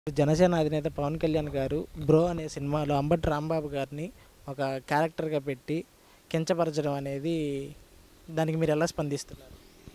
జనసేన అధినేత పవన్ కళ్యాణ్ గారు బ్రో అనే సినిమాలో అంబటి రాంబాబు గారిని ఒక క్యారెక్టర్గా పెట్టి కించపరచడం అనేది దానికి మీరు ఎలా స్పందిస్తున్నారు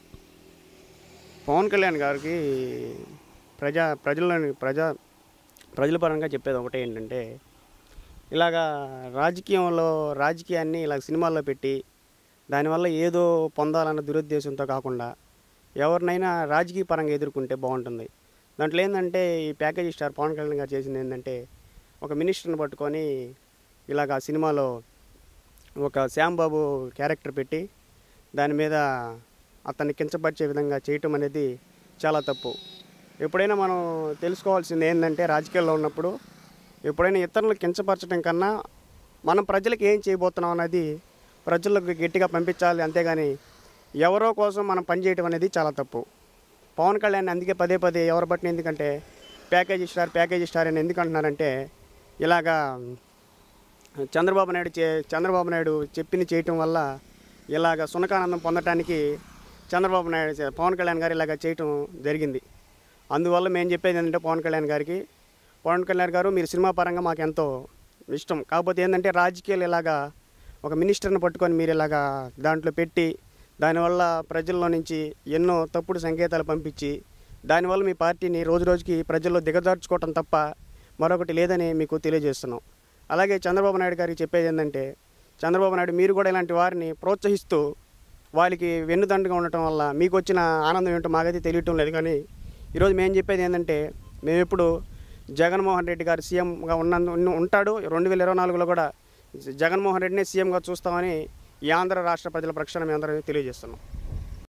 పవన్ కళ్యాణ్ గారికి ప్రజా ప్రజల్లోని ప్రజా ప్రజల పరంగా చెప్పేది ఒకటే ఏంటంటే ఇలాగా రాజకీయంలో రాజకీయాన్ని ఇలా సినిమాల్లో పెట్టి దానివల్ల ఏదో పొందాలన్న దురుద్దేశంతో కాకుండా ఎవరినైనా రాజకీయ పరంగా ఎదుర్కొంటే బాగుంటుంది దాంట్లో ఏంటంటే ఈ ప్యాకేజీ స్టార్ పవన్ కళ్యాణ్ గారు చేసింది ఏంటంటే ఒక మినిస్టర్ని పట్టుకొని ఇలాగ ఆ సినిమాలో ఒక శ్యాంబాబు క్యారెక్టర్ పెట్టి దాని మీద అతన్ని కించపరిచే విధంగా చేయటం అనేది చాలా తప్పు ఎప్పుడైనా మనం తెలుసుకోవాల్సింది ఏంటంటే రాజకీయాల్లో ఉన్నప్పుడు ఎప్పుడైనా ఇతరులు కించపరచడం కన్నా మనం ప్రజలకు ఏం చేయబోతున్నాం అన్నది ప్రజలకు గట్టిగా పంపించాలి అంతేగాని ఎవరో కోసం మనం పనిచేయటం అనేది చాలా తప్పు పవన్ కళ్యాణ్ అందుకే పదే పదే ఎవరు పట్టిన ఎందుకంటే ప్యాకేజీ స్టార్ ప్యాకేజీ స్టార్ అని ఎందుకు అంటున్నారంటే ఇలాగా చంద్రబాబు నాయుడు చే చంద్రబాబు నాయుడు చెప్పింది చేయటం వల్ల ఇలాగ సునకానందం పొందటానికి చంద్రబాబు నాయుడు చే- పవన్ కళ్యాణ్ గారు ఇలాగ చేయటం జరిగింది అందువల్ల మేము చెప్పేది ఏంటంటే పవన్ కళ్యాణ్ గారికి పవన్ కళ్యాణ్ గారు మీరు సినిమా పరంగా మాకు ఎంతో ఇష్టం కాకపోతే ఏంటంటే రాజకీయాలు ఇలాగా ఒక మినిస్టర్ని పట్టుకొని మీరు ఇలాగా దాంట్లో పెట్టి దానివల్ల ప్రజల్లో నుంచి ఎన్నో తప్పుడు సంకేతాలు పంపించి దానివల్ల మీ పార్టీని రోజు రోజుకి ప్రజల్లో దిగజార్చుకోవటం తప్ప మరొకటి లేదని మీకు తెలియజేస్తున్నాం అలాగే చంద్రబాబు నాయుడు గారికి చెప్పేది ఏంటంటే చంద్రబాబు నాయుడు మీరు కూడా ఇలాంటి వారిని ప్రోత్సహిస్తూ వాళ్ళకి వెన్నుదండగా ఉండటం వల్ల మీకు వచ్చిన ఆనందం ఏంటో మాకైతే తెలియటం లేదు కానీ ఈరోజు మేము చెప్పేది ఏంటంటే మేము ఎప్పుడు జగన్మోహన్ రెడ్డి గారు సీఎంగా ఉన్నందు ఉన్న- ఉంటాడు రెండు వేల ఇరవై నాలుగులో కూడా జగన్మోహన్ రెడ్డిని సీఎంగా చూస్తామని ఈ ఆంధ్ర రాష్ట్ర ప్రజల పక్షాన మేము అందరం తెలియజేస్తున్నాం